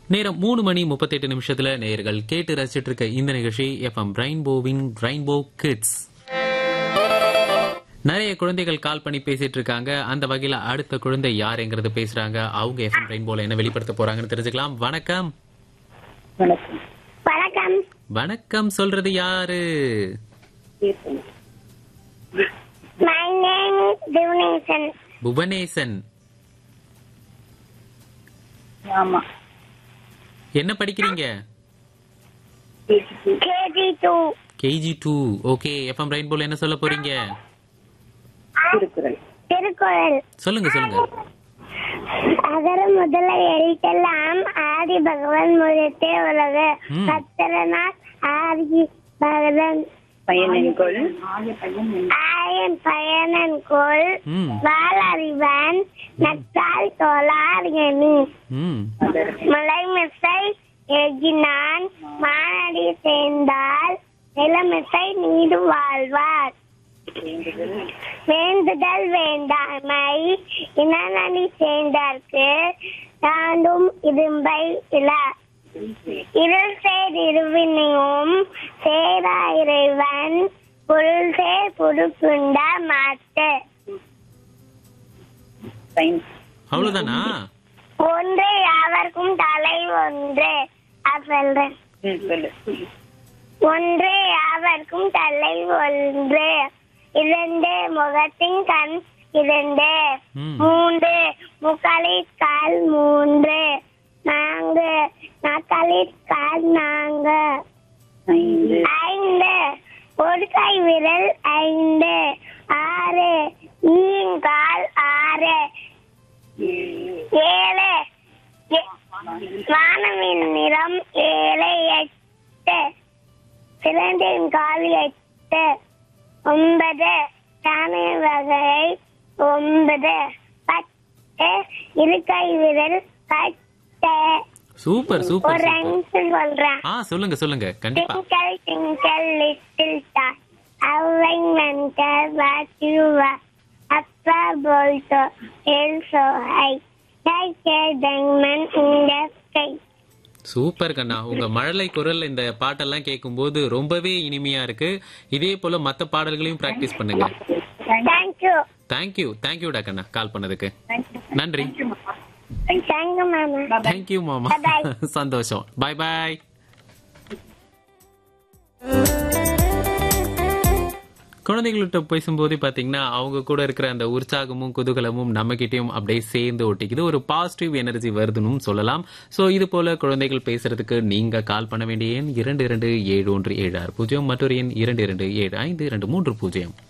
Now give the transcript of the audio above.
நேரம் மூணு மணி முப்பத்தெட்டு நிமிஷத்துல நேயர்கள் கேட்டு ரசிச்சிட்டு இருக்க இந்த நிகழ்ச்சி எஃப்எம் ரெயின்போவின் ரெயின்போ கிட்ஸ் நிறைய குழந்தைகள் கால் பண்ணி பேசிட்டு இருக்காங்க அந்த வகையில அடுத்த குழந்தை யாருங்கிறது பேசுறாங்க அவங்க எஃப்எம் ரெயின்போல என்ன வெளிப்படுத்த போறாங்கன்னு தெரிஞ்சுக்கலாம் வணக்கம் வணக்கம் வணக்கம் வணக்கம் சொல்றது யாரு Keerthana my name is Divnesan Bhuvanesan ஆமா என்ன படிக்கிறீங்க KG two KG two okay FM ரெயின்போல என்ன சொல்ல போறீங்க திருக்குறள் திருக்குறள் சொல்லுங்க சொல்லுங்க அகர முதல எழுத்தெல்லாம் ஆதி பகவான் முதத்தே உலக ம். பத்திரநாத் ஆதி பகவன் பயனென்கொள் ஆயன் பயனன் கோல் ம் வாள் அறிவன் நட்டால் தோளார் எனி ம் மலைமிசை எகினான் மானடி சேர்ந்தால் நிலமிசை நீடு வாழ்வார் வேண்டுதல் வேண்டாமை இனநடி சேர்ந்தார்க்கு தாண்டும் இரும்பை இல இருள் சேர் இருவினையும் சேரா இறைவன் பொருள் சேர் புதுக்குண்ட மாட்டு சயின்ஸ் அவ்வளவுதானா ஒன்று யாவர்க்கும் தலை ஒன்று அது சொல்றேன் ம் சொல்லு ஒன்று யாவர்க்கும் தலை ஒன்று இரண்டு முகத்தின் கண் இரண்டு ம். மூன்று முக்காலிற் கால் மூன்று நான்கு நாக்காலிற் கால் நான்கு ஐந்து ஐந்து ஒரு கை விரல் ஐந்து ஆறு ஈங்கால் ஆறு ஏழு எ- வானவின் நிறம் ஏழு எட்டு சிறந்தின் கால் எட்டு ஒன்பது தானிய வகை ஒன்பது பத்து இருக்கை விரல் பத்து சூப்பர் சூப்பர் ஒரு சூப்பர் நிமிஷம் சொல்றேன் ஆ சொல்லுங்க சொல்லுங்க கண்டிப்பா Twinkle, twinkle, little star, how I wonder what you are. Up above the hill so high, like a diamond in the sky. Super கண்ணா உங்க மழலை குரல் இந்த பாட்டெல்லாம் கேட்கும்போது ரொம்பவே இனிமையா இருக்கு இதே போல மத்த பாடல்களையும் பிராக்டிஸ் பண்ணுங்க Thank you. தேங்க்யூ தேங்க்யூடா கண்ணா கால் பண்ணதுக்கு நன்றி Thank you, Mama. தேங்க்யூ மாமா Bye-bye. சந்தோஷம் பாய் பாய் குழந்தைகள்கிட்ட பேசும்போது பாத்தீங்கன்னா அவங்க கூட இருக்கிற அந்த உற்சாகமும் குதூகலமும் நம்ம கிட்டயும் அப்படியே சேர்ந்து ஒட்டிக்குது ஒரு பாசிட்டிவ் எனர்ஜி வருதுன்னு சொல்லலாம் சோ இது போல குழந்தைகள் பேசுறதுக்கு நீங்க கால் பண்ண வேண்டிய எண் இரண்டு இரண்டு ஏழு ஒன்று ஏழு ஆறு பூஜ்ஜியம் மற்றொரு எண் இரண்டு இரண்டு ஏழு ஐந்து இரண்டு மூன்று பூஜ்ஜியம்